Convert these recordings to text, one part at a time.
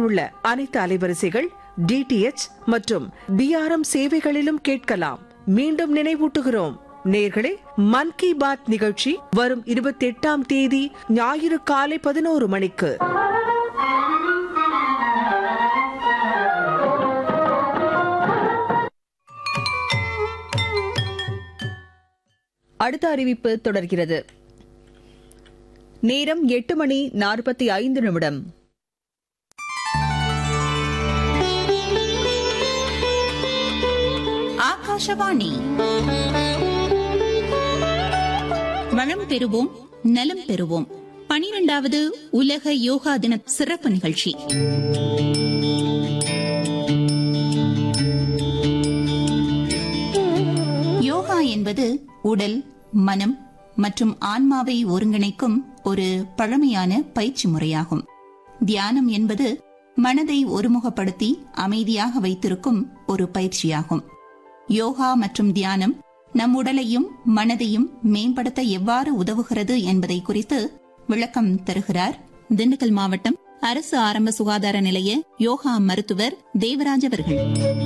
உள்ள அனைத்து அலைவரிசைகள் டிடிஎச் மற்றும் டிஆர்எம் சேவைகளிலும் கேட்கலாம் மீண்டும் நினைவூட்டுகிறோம் நேர்களே மன் கி பாத் நிகழ்ச்சி வரும் இருபத்தி எட்டாம் தேதி ஞாயிறு காலை பதினோரு மணிக்கு அடுத்த அறிவிப்பு தொடர்கிறது நேரம் எட்டு மணி நாற்பத்தி ஐந்து நிமிடம் ஆகாஷவாணி வளம் பெறுவோம் நலம் பெறுவோம் பனிரெண்டாவது உலக யோகா தின சிறப்பு நிகழ்ச்சி யோகா என்பது உடல் மனம் மற்றும் ஆன்மாவை ஒருங்கிணைக்கும் ஒரு பழமையான பயிற்சி முறையாகும் தியானம் என்பது மனதை ஒருமுகப்படுத்தி அமைதியாக வைத்திருக்கும் ஒரு பயிற்சியாகும் யோகா மற்றும் தியானம் நம் உடலையும் மனதையும் மேம்படுத்த எவ்வாறு உதவுகிறது என்பதை குறித்து விளக்கம் தருகிறார் திண்டுக்கல் மாவட்டம் அரசு ஆரம்ப சுகாதார நிலைய யோகா மருத்துவர் தேவராஜ் அவர்கள்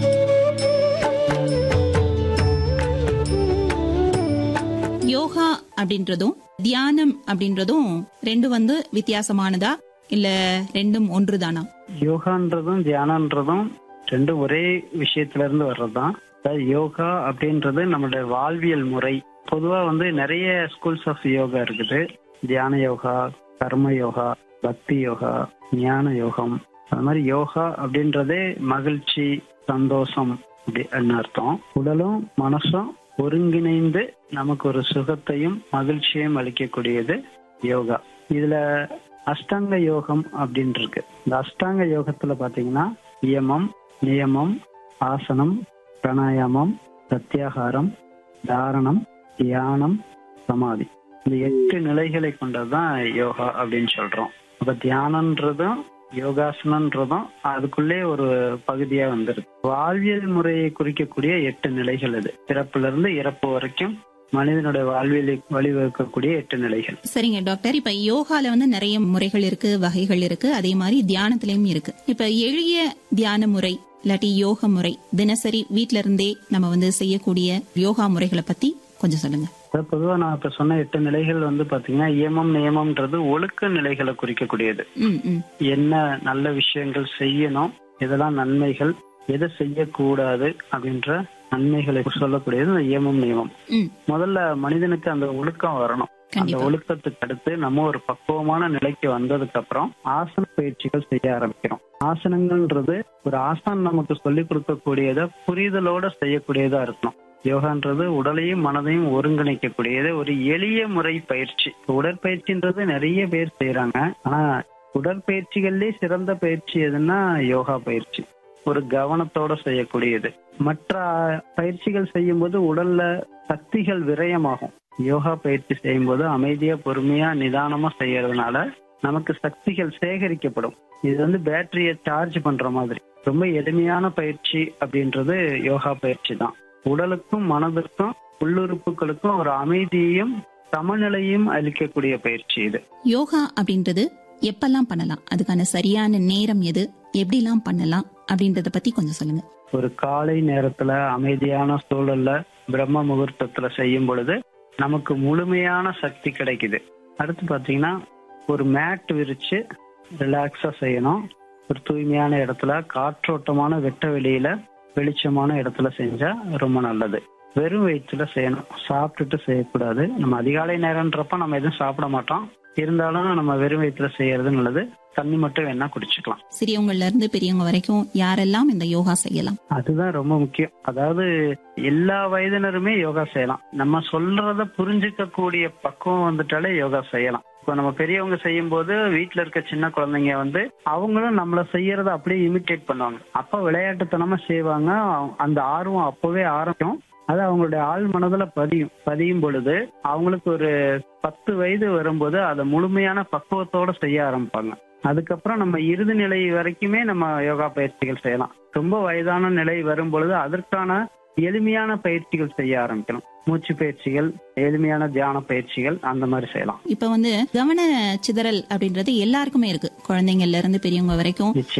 யோகா அப்படின்றதும் தியானம் அப்படின்றதும் ரெண்டு வந்து வித்தியாசமானதா இல்ல ரெண்டும் ஒன்றுதானா யோகான்றதும் தியானன்றதும் ரெண்டும் ஒரே விஷயத்துல இருந்து வர்றதுதான் அதாவது யோகா அப்படின்றது நம்மளுடைய வாழ்வியல் முறை பொதுவா வந்து நிறைய ஸ்கூல்ஸ் ஆஃப் யோகா இருக்குது தியான யோகா கர்ம யோகா பக்தி யோகா ஞான யோகம் அது மாதிரி யோகா அப்படின்றதே மகிழ்ச்சி சந்தோஷம் அப்படின்னு அர்த்தம் உடலும் மனசும் ஒருங்கிணைந்து நமக்கு ஒரு சுகத்தையும் மகிழ்ச்சியையும் அளிக்கக்கூடியது யோகா இதுல அஷ்டாங்க யோகம் அப்படின்னு இருக்கு இந்த அஷ்டாங்க யோகத்துல பாத்தீங்கன்னா நியமம் நியமம் ஆசனம் பிராணாயாமம் பிரத்யாகாரம் தாரணம் தியானம் சமாதி இந்த எட்டு நிலைகளை கொண்டதுதான் யோகா அப்படின்னு சொல்றோம் அப்ப தியானன்றதும் யோகாசனன்றதும் அதுக்குள்ளே ஒரு பகுதியா வந்துருக்கு வாழ்வியல் முறையை குறிக்கக்கூடிய எட்டு நிலைகள் இது பிறப்புல இருந்து இறப்பு வரைக்கும் மனிதனுடைய வாழ்வியலை வழிவகுக்கக்கூடிய எட்டு நிலைகள் சரிங்க டாக்டர் இப்ப யோகால வந்து நிறைய முறைகள் இருக்கு வகைகள் இருக்கு அதே மாதிரி தியானத்திலயும் இருக்கு இப்ப எளிய தியான முறை இல்லாட்டி யோக முறை தினசரி வீட்ல இருந்தே நம்ம வந்து செய்யக்கூடிய யோகா முறைகளை பத்தி கொஞ்சம் சொல்லுங்க அதாவது பொதுவா நான் இப்ப சொன்ன எட்டு நிலைகள் வந்து பாத்தீங்கன்னா இயமம் நியமம்ன்றது ஒழுக்க நிலைகளை குறிக்கக்கூடியது ம் ம் என்ன நல்ல விஷயங்கள் செய்யணும் எதெல்லாம் நன்மைகள் எதை செய்யக்கூடாது அப்படின்ற நன்மைகளை சொல்லக்கூடியது இந்த இயமம் நியமம் ம் முதல்ல மனிதனுக்கு அந்த ஒழுக்கம் வரணும் அந்த கண்டிப்பா ஒழுக்கத்துக்கு அடுத்து நம்ம ஒரு பக்குவமான நிலைக்கு வந்ததுக்கு அப்புறம் ஆசன பயிற்சிகள் செய்ய ஆரம்பிக்கிறோம் ஆசனங்கள்ன்றது ஒரு ஆசான் நமக்கு சொல்லிக் கொடுக்கக்கூடியத புரிதலோட செய்யக்கூடியதா இருக்கணும் யோகான்றது உடலையும் மனதையும் ஒருங்கிணைக்கக்கூடியது ஒரு எளிய முறை பயிற்சி உடற்பயிற்சின்றது நிறைய பேர் செய்யறாங்க ஆனா உடற்பயிற்சிகள்லயே சிறந்த பயிற்சி எதுன்னா யோகா பயிற்சி ஒரு கவனத்தோட செய்யக்கூடியது மற்ற பயிற்சிகள் செய்யும்போது உடல்ல சக்திகள் விரயமாகும் யோகா பயிற்சி செய்யும்போது அமைதியா பொறுமையா நிதானமா செய்யறதுனால நமக்கு சக்திகள் சேகரிக்கப்படும் இது வந்து பேட்டரியை சார்ஜ் பண்ற மாதிரி ரொம்ப எளிமையான பயிற்சி அப்படின்றது யோகா பயிற்சி தான் உடலுக்கும் மனதுக்கும் உள்ளுறுப்புகளுக்கும் ஒரு அமைதியையும் சமநிலையும் அளிக்கக்கூடிய பயிற்சி இது யோகா அப்படின்றது எப்பெல்லாம் பண்ணலாம் அதுக்கான சரியான நேரம் எது எப்படிலாம் பண்ணலாம் அப்படின்றத பத்தி கொஞ்சம் சொல்லுங்க ஒரு காலை நேரத்துல அமைதியான சூழல்ல பிரம்ம முகூர்த்தத்துல செய்யும் பொழுது நமக்கு முழுமையான சக்தி கிடைக்குது அடுத்து பாத்தீங்கன்னா ஒரு மேட் விரிச்சு ரிலாக்ஸா செய்யணும் ஒரு தூய்மையான இடத்துல காற்றோட்டமான வெட்ட வெளியில வெளிச்சமான இடத்துல செஞ்சா ரொம்ப நல்லது வெறும் வயிற்றுல செய்யணும் சாப்பிட்டுட்டு செய்யக்கூடாது நம்ம அதிகாலை நேரம்ன்றப்ப நம்ம எதுவும் சாப்பிட மாட்டோம் இருந்தாலும் நம்ம வெறும் வயிற்றுல செய்யறது நல்லது தண்ணி மட்டும் வேணா குடிச்சுக்கலாம் சிறியவங்கள்ல இருந்து பெரியவங்க வரைக்கும் யாரெல்லாம் இந்த யோகா செய்யலாம் அதுதான் ரொம்ப முக்கியம் அதாவது எல்லா வயதினருமே யோகா செய்யலாம் நம்ம சொல்றத புரிஞ்சுக்க கூடிய பக்குவம் வந்துட்டாலே யோகா செய்யலாம் இப்போ நம்ம பெரியவங்க செய்யும் போது வீட்டுல இருக்க சின்ன குழந்தைங்க வந்து அவங்களும் நம்மள செய்யறத அப்படியே இமிட்டேட் பண்ணுவாங்க அப்ப விளையாட்டுத்தனமா செய்வாங்க அந்த ஆர்வம் அப்பவே ஆரம்பிக்கும் அது அவங்களுடைய ஆள் மனதுல பதியும் பதியும் பொழுது அவங்களுக்கு ஒரு பத்து வயது வரும்போது அதை முழுமையான பக்குவத்தோட செய்ய ஆரம்பிப்பாங்க அதுக்கப்புறம் நம்ம இறுதி நிலை வரைக்குமே நம்ம யோகா பயிற்சிகள் செய்யலாம் ரொம்ப வயதான நிலை வரும் பொழுது அதற்கான எளிமையான பயிற்சிகள் செய்ய ஆரம்பிக்கணும் மூச்சு பயிற்சிகள் எளிமையான தியான பயிற்சிகள் அந்த மாதிரி செய்யலாம் இப்ப வந்து கவன சிதறல் அப்படின்றது எல்லாருக்குமே இருக்கு குழந்தைங்கள்ல இருந்து பெரியவங்க வரைக்கும்